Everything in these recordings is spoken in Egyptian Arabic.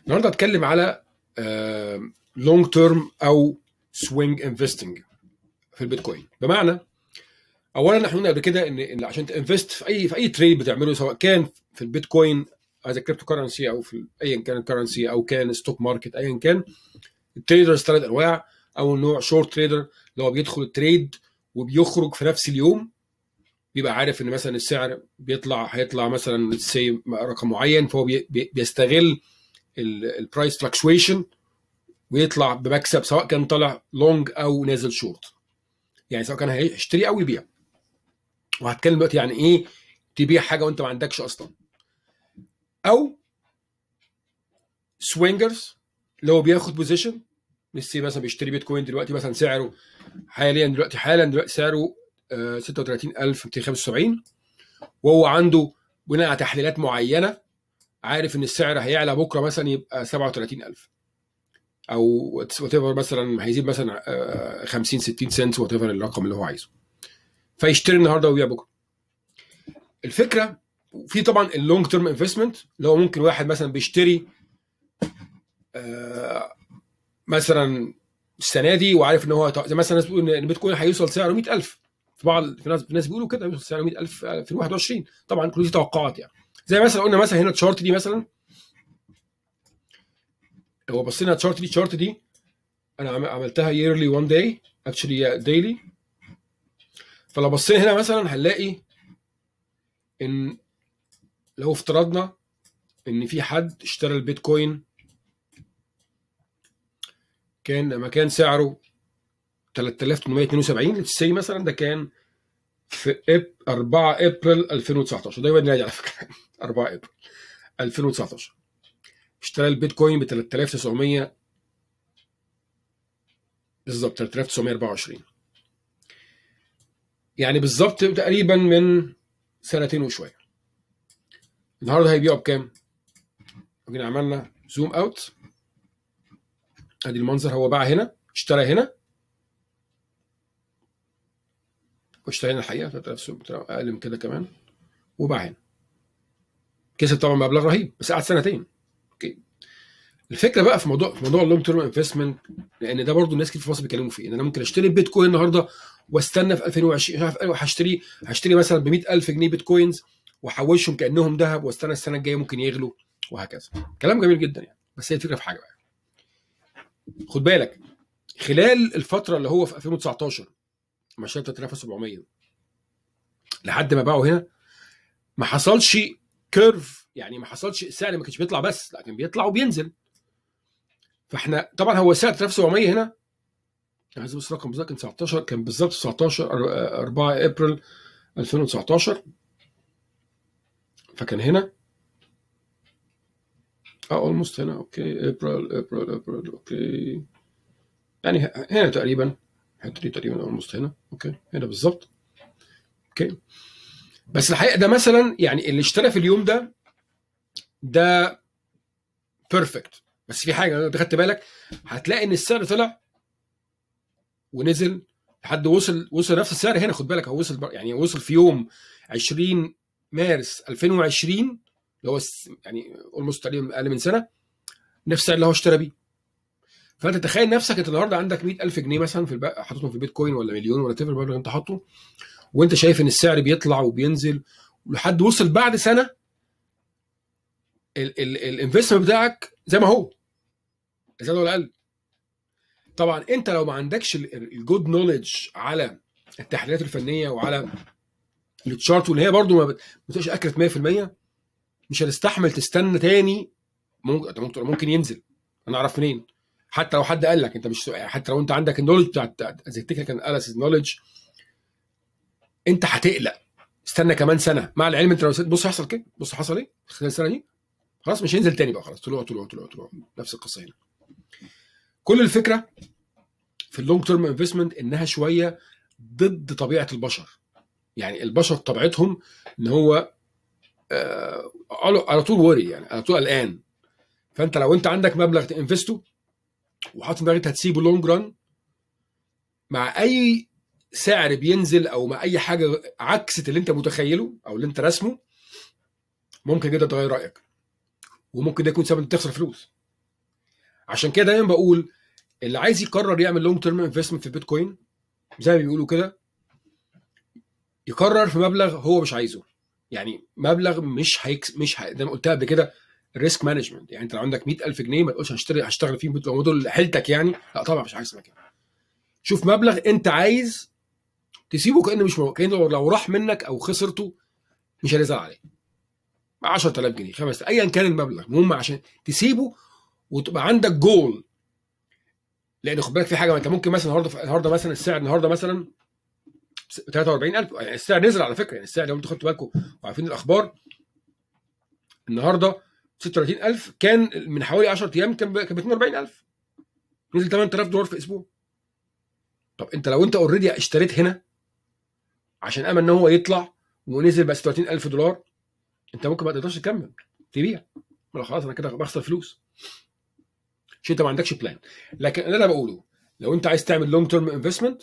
النهارده هتكلم على لونج تيرم او سوينج انفستنج في البيتكوين بمعنى اولا احنا قلنا قبل كده ان ان عشان تنفست في اي في اي تريد بتعمله سواء كان في البيتكوين از كريبتو كرنسي او في ايا كان الكرنسي او كان ستوك ماركت ايا كان التريدرز ثلاث انواع اول نوع شورت تريدر اللي هو بيدخل التريد وبيخرج في نفس اليوم بيبقى عارف ان مثلا السعر بيطلع هيطلع مثلا سي رقم معين فهو بي بيستغل البرايس فلكشويشن ويطلع بمكسب سواء كان طالع لونج او نازل شورت يعني سواء كان هيشتري او يبيع وهتكلم دلوقتي يعني ايه تبيع حاجه وانت ما عندكش اصلا او سوينجرز اللي هو بياخد بوزيشن لسه مثلا بيشتري بيتكوين دلوقتي مثلا سعره حاليا دلوقتي حالا دلوقتي سعره 36275 وهو عنده بناء على تحليلات معينه عارف ان السعر هيعلى بكره مثلا يبقى 37000 او وات مثلا هيزيد مثلا 50 60 سنت وات ايفر الرقم اللي هو عايزه فيشتري النهارده ويبيع بكره الفكره في طبعا اللونج تيرم انفستمنت اللي هو ممكن واحد مثلا بيشتري آه مثلا السنه دي وعارف ان هو زي مثلا ناس بتقول ان البيتكوين هيوصل سعره 100000 في بعض في ناس في ناس بيقولوا كده هيوصل سعره 100000 في 2021 طبعا كل دي توقعات يعني زي مثلا قلنا مثلا هنا الشارت دي مثلا هو بصينا الشارت دي الشارت دي انا عملتها yearly one day actually daily فلو بصينا هنا مثلا هنلاقي ان لو افترضنا ان في حد اشترى البيتكوين كان لما كان سعره 3872 سي مثلا ده كان في إب 4 ابريل 2019 ده يبقى على فكره 4 ابريل 2019 اشترى البيتكوين ب 3900 بالظبط 3924 يعني بالظبط تقريبا من سنتين وشويه النهارده هيبيعوا بكام؟ جينا عملنا زوم اوت ادي المنظر هو باع هنا اشترى هنا واشترى هنا الحقيقه 3000 اقل من كده كمان وباع هنا كسب طبعا مبلغ رهيب بس قعد سنتين اوكي الفكره بقى في موضوع في موضوع اللونج تيرم انفستمنت لان ده برضو الناس كتير في مصر بيتكلموا فيه ان انا ممكن اشتري البيتكوين النهارده واستنى في 2020 هشتري هشتري مثلا ب 100000 جنيه بيتكوينز واحوشهم كانهم ذهب واستنى السنه الجايه ممكن يغلوا وهكذا كلام جميل جدا يعني بس هي الفكره في حاجه بقى خد بالك خلال الفتره اللي هو في 2019 لما اشترى 3700 لحد ما باعوا هنا ما حصلش كيرف يعني ما حصلش السعر ما كانش بيطلع بس لكن بيطلع وبينزل فاحنا طبعا هو سعر 3700 هنا عايز بس رقم بالظبط كان 19 كان بالظبط 19 4 ابريل 2019 فكان هنا اه اولموست هنا اوكي ابريل ابريل ابريل اوكي يعني هنا تقريبا الحته دي تقريبا اولموست هنا اوكي هنا بالظبط اوكي بس الحقيقه ده مثلا يعني اللي اشترى في اليوم ده ده بيرفكت بس في حاجه انت خدت بالك هتلاقي ان السعر طلع ونزل لحد وصل وصل نفس السعر هنا خد بالك هو وصل يعني وصل في يوم 20 مارس 2020 اللي هو يعني اولموست تقريبا اقل من سنه نفس السعر اللي هو اشترى بيه فانت تخيل نفسك انت النهارده عندك 100000 جنيه مثلا في حاططهم في بيتكوين ولا مليون ولا تفر المبلغ انت حاطه وانت شايف ان السعر بيطلع وبينزل لحد وصل بعد سنه الانفستمنت بتاعك زي ما هو زاد ولا قل طبعا انت لو ما عندكش الجود نوليدج على التحليلات الفنيه وعلى التشارت واللي هي برضو ما بتبقاش اكرت 100% مش هتستحمل تستنى تاني ممكن ممكن, ممكن ينزل انا اعرف منين حتى لو حد قال لك انت مش حتى لو انت عندك النولج بتاعت زي التكنيكال اناليسيس نولج انت هتقلق استنى كمان سنه مع العلم انت لو بص هيحصل كده بص حصل ايه خلال السنه دي خلاص مش هينزل تاني بقى خلاص طلوع طلوع طلوع طلوع نفس القصه هنا كل الفكره في اللونج تيرم انفستمنت انها شويه ضد طبيعه البشر يعني البشر طبيعتهم ان هو آه على طول وري يعني على طول قلقان فانت لو انت عندك مبلغ تنفسته وحاطط دماغك هتسيبه لونج ران مع اي سعر بينزل او مع اي حاجه عكست اللي انت متخيله او اللي انت رسمه ممكن جدا تغير رايك وممكن ده يكون سبب انك تخسر فلوس عشان كده دايما بقول اللي عايز يقرر يعمل لونج تيرم انفستمنت في البيتكوين زي ما بيقولوا كده يقرر في مبلغ هو مش عايزه يعني مبلغ مش هيكس مش ه... زي ما قلتها قبل كده الريسك مانجمنت يعني انت لو عندك 100000 جنيه ما تقولش هشتري هشتغل فيهم لو دول حيلتك يعني لا طبعا مش عايز كده شوف مبلغ انت عايز تسيبه كانه مش موجود كانه لو راح منك او خسرته مش هتزعل عليه 10000 جنيه 5 ايا كان المبلغ المهم عشان تسيبه وتبقى عندك جول لان خد بالك في حاجه ما انت ممكن مثلا النهارده النهارده مثلا السعر النهارده مثلا 43000 يعني السعر نزل على فكره يعني السعر لو انتوا خدتوا بالكم وعارفين الاخبار النهارده 36000 كان من حوالي 10 ايام كان ب 42000 نزل 8000 دولار في اسبوع طب انت لو انت اوريدي اشتريت هنا عشان امل ان هو يطلع ونزل بقى 36000 دولار انت ممكن ما تقدرش تكمل تبيع خلاص انا كده بخسر فلوس عشان انت ما عندكش بلان لكن انا اللي بقوله لو انت عايز تعمل لونج تيرم انفستمنت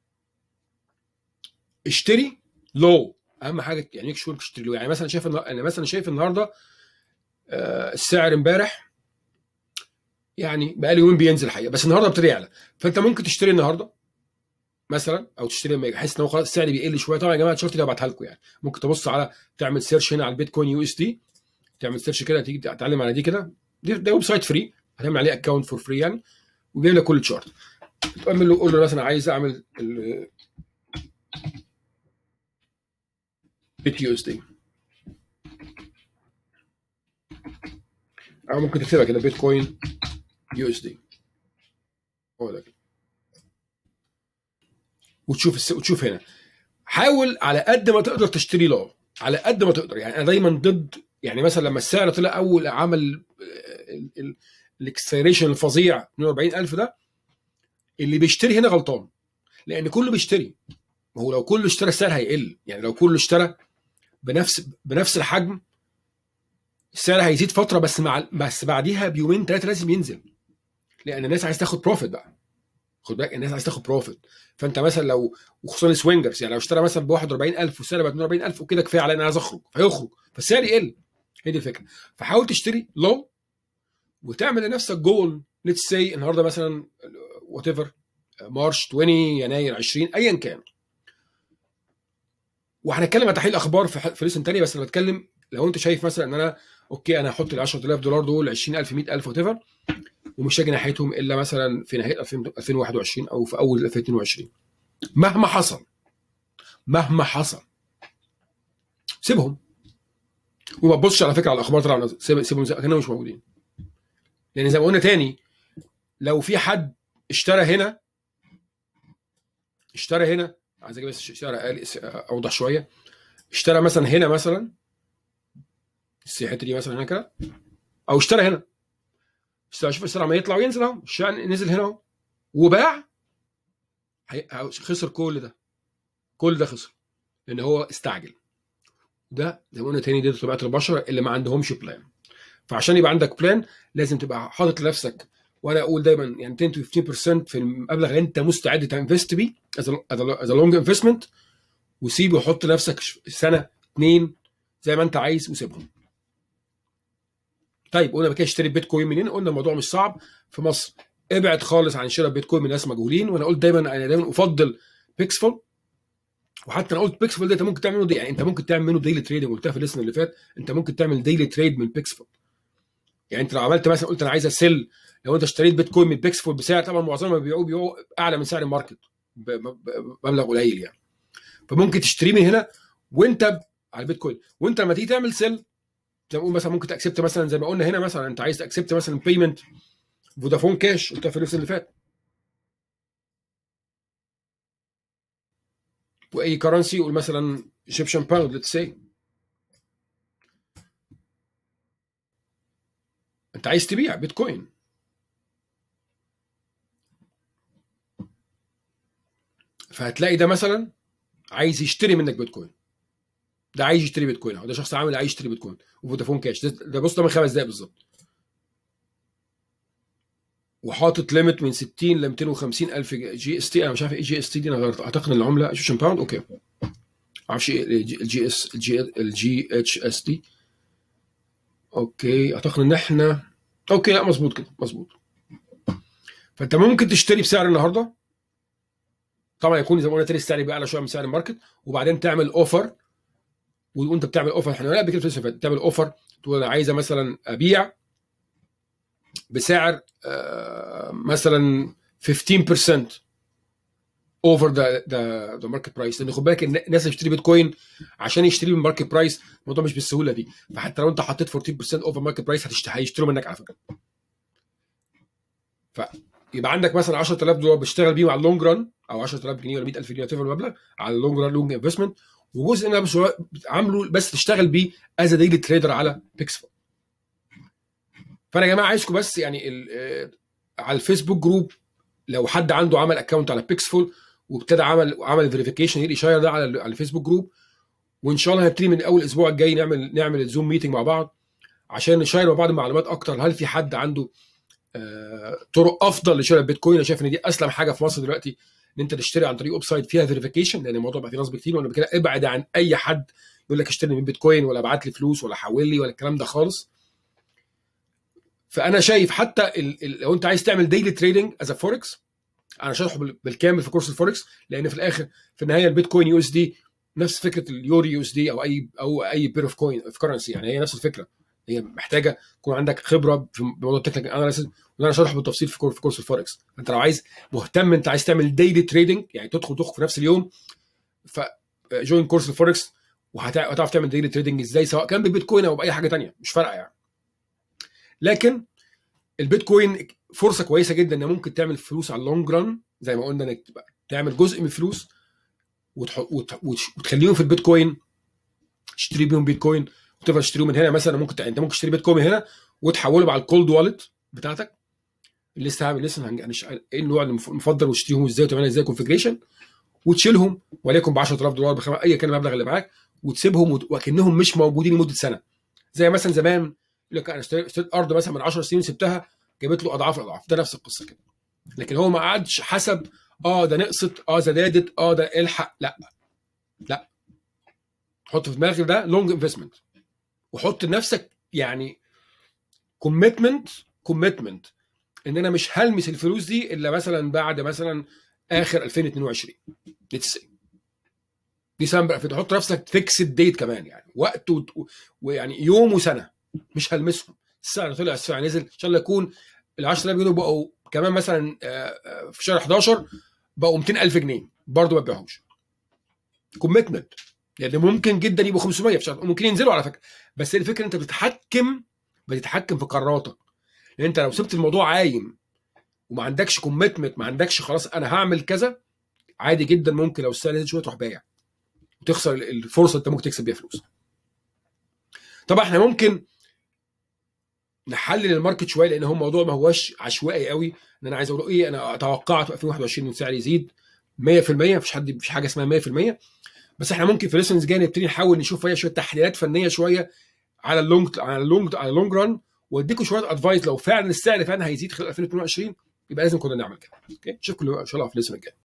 اشتري لو اهم حاجه يعني ايه شهور تشتري له يعني مثلا شايف انا مثلا شايف النهارده آه السعر امبارح يعني بقى لي يومين بينزل حقيقه بس النهارده ابتدى يعلى فانت ممكن تشتري النهارده مثلا او تشتري لما يحس ان هو خلاص السعر بيقل شويه طبعا يا جماعه الشورت ده هبعتها لكم يعني ممكن تبص على تعمل سيرش هنا على البيتكوين يو اس دي تعمل سيرش كده تيجي تتعلم على دي كده ده ويب سايت فري هتعمل عليه اكونت فور فري يعني وجايب لك كل تشارت تعمل له قول له مثلا عايز اعمل بيت يو اس دي او ممكن تكتبها كده بيتكوين يو اس دي هو ده كده وتشوف الس... وتشوف هنا حاول على قد ما تقدر تشتري له على قد ما تقدر يعني انا دايما ضد يعني مثلا لما السعر طلع اول عمل الاكسلريشن الفظيع 42000 ده اللي بيشتري هنا غلطان لان كله بيشتري ما هو لو كله اشترى السعر هيقل يعني لو كله اشترى بنفس بنفس الحجم السعر هيزيد فتره بس مع بس بعديها بيومين ثلاثه لازم ينزل لان الناس عايز تاخد بروفيت بقى خد بالك الناس عايز تاخد بروفيت فانت مثلا لو وخصوصا السوينجرز يعني لو اشترى مثلا ب 41000 والسعر بقى 42000 وكده كفايه على انا عايز اخرج فيخرج فالسعر يقل هي دي الفكره فحاول تشتري لو وتعمل لنفسك جول ليتس سي النهارده مثلا وات ايفر مارش 20 يناير 20 ايا كان وهنتكلم عن تحليل اخبار في في ليسن تاني بس انا بتكلم لو انت شايف مثلا ان انا اوكي انا هحط ال 10000 دولار دول 20000 100000 وات ايفر ومش هاجي ناحيتهم الا مثلا في نهايه 2021 او في اول 2022 مهما حصل مهما حصل سيبهم وما تبصش على فكره على الاخبار طبعا سيبهم زي كانهم مش موجودين لان زي ما قلنا تاني لو في حد اشترى هنا اشترى هنا عايز اجيب بس اشترى اقل اوضح شويه اشترى مثلا هنا مثلا الحته دي مثلا هنا كده او اشترى هنا اشترى شوف السرعه ما يطلع وينزل اهو الشعر نزل هنا اهو وباع خسر كل ده كل ده خسر لان هو استعجل ده زي ما قلنا تاني دي طبيعه البشر اللي ما عندهمش بلان فعشان يبقى عندك بلان لازم تبقى حاطط لنفسك وانا اقول دايما يعني 10 to 15% في المبلغ اللي انت مستعد تنفست بيه از لونج انفستمنت وسيبه وحط لنفسك سنه اثنين زي ما انت عايز وسيبهم. طيب قلنا كده اشتري بيتكوين منين؟ قلنا الموضوع مش صعب في مصر ابعد خالص عن شراء بيتكوين من ناس مجهولين وانا قلت دايما انا دايما افضل بيكسفول وحتى انا قلت بيكسفول ده انت ممكن تعمل منه دي يعني انت ممكن تعمل منه ديلي تريدنج قلتها في الليسن اللي فات انت ممكن تعمل ديلي تريد من بيكسفول يعني انت لو عملت مثلا قلت انا عايز اسل لو انت اشتريت بيتكوين من بيكسفول بسعر طبعا معظمهم بيبيعوه بيبيعوه اعلى من سعر الماركت بمبلغ قليل يعني فممكن تشتريه من هنا وانت على البيتكوين وانت لما تيجي تعمل سيل زي ما نقول مثلا ممكن تاكسبت مثلا زي ما قلنا هنا مثلا انت عايز تاكسبت مثلا بيمنت فودافون كاش قلتها في الليسن اللي فات واي كرنسي قول مثلا ايجيبشن باوند ليتس سي انت عايز تبيع بيتكوين فهتلاقي ده مثلا عايز يشتري منك بيتكوين ده عايز يشتري بيتكوين او ده شخص عامل عايز يشتري بيتكوين وفودافون كاش ده, ده بص ده من خمس دقايق بالظبط وحاطط ليميت من 60 ل 250 الف جي اس تي انا مش عارف ايه جي اس تي دي انا غيرت اعتقد ان العمله ايجيبشن باوند اوكي ما اعرفش ايه الجي اس الجي الجي اتش اس دي اوكي اعتقد ان احنا اوكي لا مظبوط كده مظبوط فانت ممكن تشتري بسعر النهارده طبعا يكون زي ما قلنا تاني السعر يبقى اعلى شويه من سعر الماركت وبعدين تعمل اوفر وانت بتعمل اوفر احنا قلنا قبل كده في الفيديو اللي فات، تعمل اوفر تقول انا عايزه مثلا ابيع بسعر آه، مثلا 15% اوفر ذا ذا ذا ماركت برايس لان خد بالك الن- الناس اللي بتشتري بيتكوين عشان يشتري من ماركت برايس الموضوع مش بالسهوله دي فحتى لو انت حطيت 14% اوفر ماركت برايس هتشت- هيشتروا منك على فكره فيبقى عندك مثلا 10000 دولار بتشتغل بيهم على اللونج ران او 10000 جنيه ولا 100000 جنيه whatever المبلغ على اللونج ران لونج انفستمنت وجزء منها بس هو عامله بس تشتغل بيه از ديلي تريدر على بيكسفول فانا يا جماعه عايزكم بس يعني ال- آه، على الفيسبوك جروب لو حد عنده عمل اكونت على بيكسفول وابتدى عمل عمل فيريفيكيشن يقدر يشير ده على ال- على الفيسبوك جروب وان شاء الله هنبتدي من اول الاسبوع الجاي نعمل نعمل الزوم ميتنج مع بعض عشان نشير مع بعض معلومات اكتر هل في حد عنده آه، طرق افضل لشراء البيتكوين انا شايف ان دي اسلم حاجه في مصر دلوقتي ان انت تشتري عن طريق ويب سايت فيها فيريفيكيشن لان الموضوع بقى فيه نصب كتير وانا كده ابعد عن اي حد يقول لك اشتري من بيتكوين ولا ابعت لي فلوس ولا حول لي ولا الكلام ده خالص فانا شايف حتى ال ال لو انت عايز تعمل ديلي تريدنج از فوركس انا شارحه بال- بالكامل في كورس الفوركس لان في الاخر في النهايه البيتكوين يو اس دي نفس فكره اليوري يو اس دي او اي او اي بير اوف كوين اوف كرنسي يعني هي نفس الفكره هي محتاجه يكون عندك خبره في موضوع التكنيكال اناليسيس وده انا شارحه بالتفصيل في كورس في كورس الفوركس انت لو عايز مهتم انت عايز تعمل ديلي تريدنج يعني تدخل تدخل في نفس اليوم ف جوين كورس الفوركس وهتعرف تعمل ديلي تريدنج ازاي سواء كان بالبيتكوين او باي حاجه تانية مش فارقه يعني لكن البيتكوين فرصه كويسه جدا ان ممكن تعمل فلوس على اللونج ران زي ما قلنا انك تبقى تعمل جزء من الفلوس وتح... وت... وتش- وتخليهم في البيتكوين تشتري بيهم بيتكوين وتفضل تشتريهم من هنا مثلا ممكن ت... انت ممكن تشتري بيتكوين من هنا وتحولهم على الكولد والت بتاعتك اللي لسه هعمل لسه هنج... هنش... ايه النوع المف- المفضل وتشتريهم ازاي وتعملها ازاي كونفجريشن وتشيلهم وليكن ب 10000 دولار بخم... اي كان المبلغ اللي معاك وتسيبهم وت... وكانهم مش موجودين لمده سنه زي مثلا زمان يقول لك انا اشتريت اشتريت ارض مثلا من 10 سنين سبتها جابت له اضعاف اضعاف ده نفس القصه كده لكن هو ما قعدش حسب اه ده نقصت اه ده زادت اه ده الحق لا لا حط في دماغك ده لونج انفستمنت وحط لنفسك يعني كوميتمنت كوميتمنت ان انا مش هلمس الفلوس دي الا مثلا بعد مثلا اخر 2022 ليتس سي ديسمبر 2000 تحط نفسك فيكس ديت كمان يعني وقت و... ويعني يوم وسنه مش هلمسهم السعر طلع السعر نزل ان شاء الله يكون ال 10000 جنيه بقوا كمان مثلا آه، آه، في شهر 11 بقوا 200000 جنيه برضه ما تبيعهمش كوميتمنت لان ممكن جدا يبقوا 500 في شهر ممكن ينزلوا على فكره بس الفكره انت بتتحكم بتتحكم في قراراتك لان انت لو سبت الموضوع عايم وما عندكش كوميتمنت ما عندكش خلاص انا هعمل كذا عادي جدا ممكن لو السعر نزل شويه تروح بايع وتخسر الفرصه اللي انت ممكن تكسب بيها فلوس طبعا احنا ممكن نحلل الماركت شويه لان هو الموضوع ما هوش عشوائي قوي ان انا عايز اقول ايه انا توقعت في 2021 ان السعر يزيد 100% مفيش حد مفيش حاجه اسمها 100% بس احنا ممكن في ليسنز جاي نبتدي نحاول نشوف فيها شويه تحليلات فنيه شويه على اللونج على اللونج على اللونج ران واديكم شويه ادفايس لو فعلا السعر فعلا هيزيد خلال 2022 يبقى لازم كنا نعمل كده اوكي نشوفكم ان شاء الله في الليسن الجاي